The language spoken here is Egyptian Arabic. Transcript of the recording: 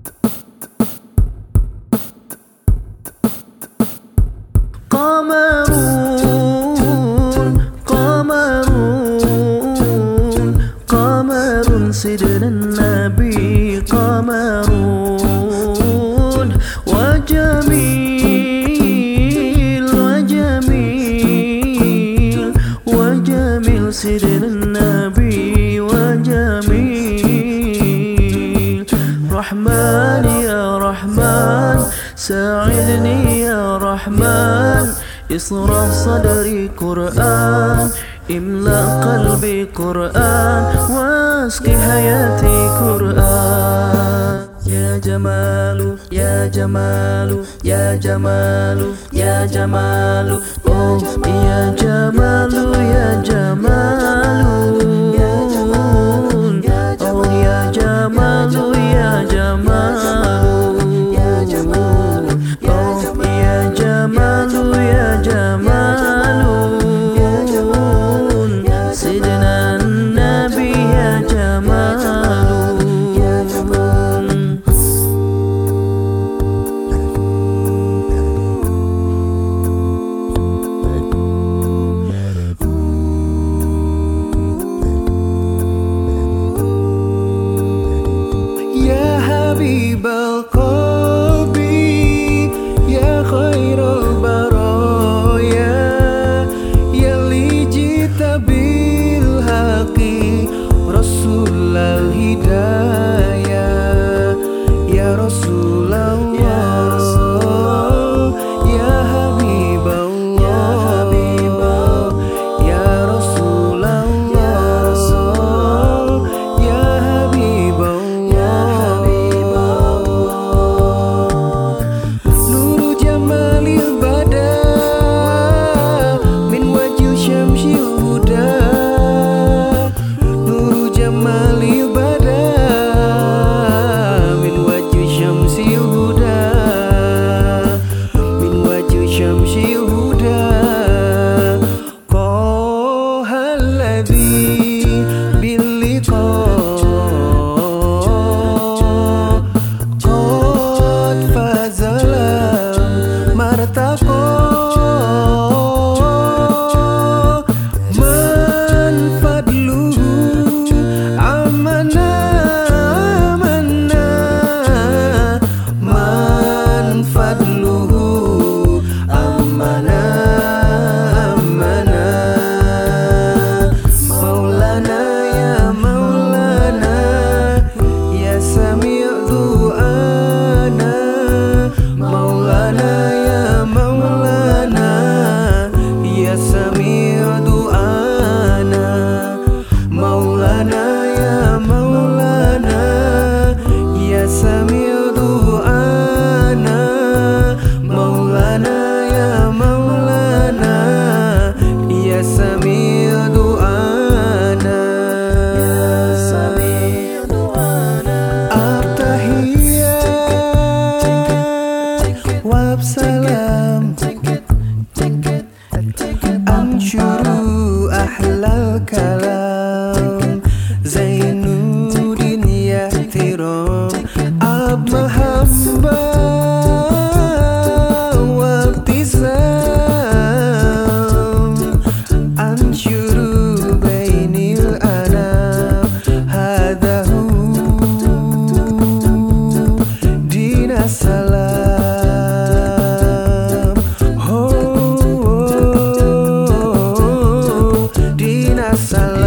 قمرون قمرون قمر سيدنا النبي قمرون وجميل وجميل وجميل سيدنا النبي وجميل رحمن يا رحمن ساعدني يا رحمن اصرف صدري قرآن املأ قلبي قرآن واسقي حياتي قرآن يا جمال يا جمال يا جمال يا جمال أوه يا جمال يا جمال أوه يا جمال يا جمال salam